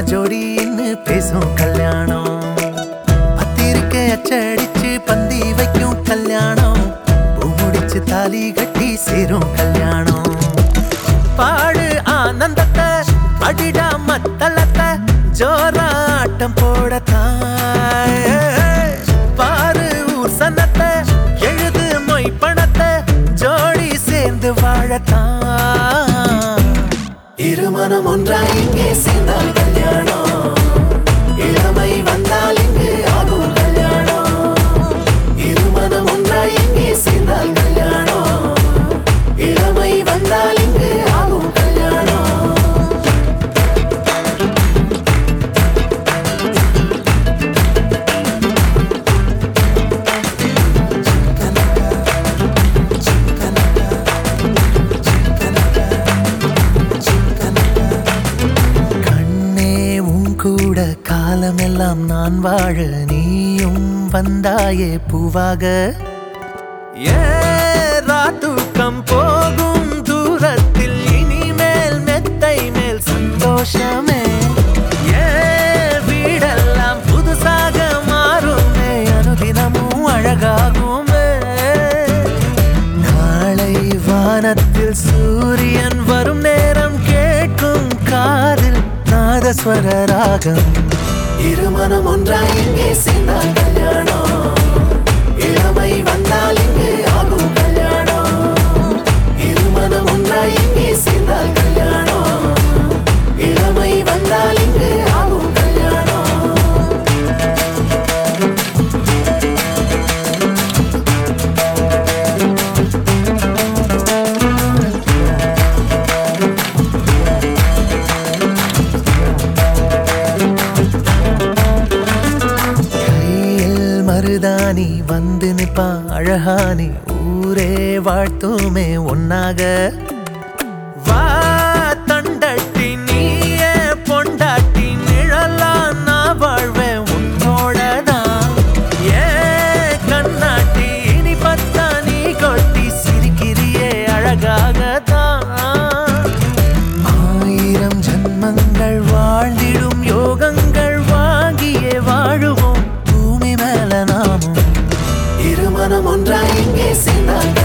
ஜோடின்னு பேசும் கல்யாணம் பத்திரிக்கை அச்சடிச்சு பந்தி வைக்கும் கல்யாணம் பூ முடிச்சு தாலி கட்டி சேரும் கல்யாணம் பாடு ஆனந்தத்தை அடிடா மத்தளத்தை ஜோரா ஆட்டம் போடத்தான் பாரு ஊர் சனத்தை எழுது மொய் பணத்தை ஜோடி சேர்ந்து வாழத்தான் இருமனம் ஒன்றாய் இங்கே சேர்ந்தால் கல்யாணம் இளமை வந்தால் இங்கு ஆகும் கல்யாணம் இருமனம் ஒன்றாய் இங்கே சேர்ந்தால் கல்யாணம் இளமை வந்தால் இங்கு ஆகும் கல்யாணம் கண்ணே உன் கூட காலமெல்லாம் நான் வாழ நீயும் வந்தாயே பூவாக ஏ ராத்துக்கம் போகும் தூரத்தில் இனிமேல் மெத்தை மேல் சந்தோஷமே ஏ வீடெல்லாம் புதுசாக மாறுமே அனுதினமும் அழகாகுமே நாளை வானத்தில் சூரியன் வரும் நேரம் கேட்கும் காதில் நாதஸ்வர ராகம் இருமனம் ஒன்றாய் இங்கே சேர்ந்தால் கல்யாணம் இளமை வந்தால் இங்கு ஆகும் கல்யாணம் இருமனம் ஒன்றாய் இங்கே சேர்ந்தால் கல்யாணம் இளமை வந்தால் இங்கு ஆகும் கல்யாணம் கையில் மருதாணி வந்து நிப்பா அழகானி ஊரே வாழ்த்துமே ஒன்னாக வா தண்டட்டி நீயே பொண்டாட்டி நிழலா நான் வாழ்வேன் உன்னோடதான் ஏ கண்ணாட்டி இனி பத்தா நீ கொட்டி சிரிக்கிறியே அழகாகத்தான் ஆயிரம் ஜன்மங்கள் வாழ்ந்திடும் யோகங்கள் வாங்கியே வாழுவோம் பூமி மேல நாமும் இருமனம் ஒன்றாய் இங்கே சேர்ந்தால்